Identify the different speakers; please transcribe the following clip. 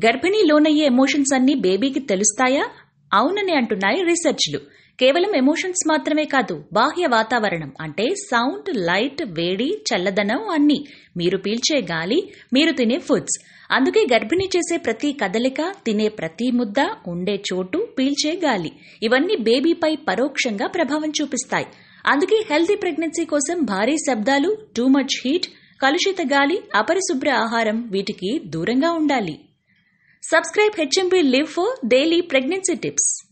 Speaker 1: గర్భిణీ లోనయ్యే ఎమోషన్స్ అన్ని బేబీకి తెలుస్తాయా అవునని అంటున్నాయి రీసెర్చ్లు కేవలం ఎమోషన్స్ మాత్రమే కాదు బాహ్య వాతావరణం అంటే సౌండ్ లైట్ వేడి చల్లదనం అన్ని మీరు పీల్చే గాలి మీరు తినే ఫుడ్స్ అందుకే గర్భిణీ చేసే ప్రతి కదలిక తినే ప్రతి ముద్ద ఉండే చోటు పీల్చే గాలి ఇవన్నీ బేబీపై పరోక్షంగా ప్రభావం చూపిస్తాయి అందుకే హెల్తీ ప్రెగ్నెన్సీ కోసం భారీ శబ్దాలు టూ మచ్ హీట్ కలుషిత గాలి అపరిశుభ్ర ఆహారం వీటికి దూరంగా ఉండాలి subscribe HMB live for daily pregnancy tips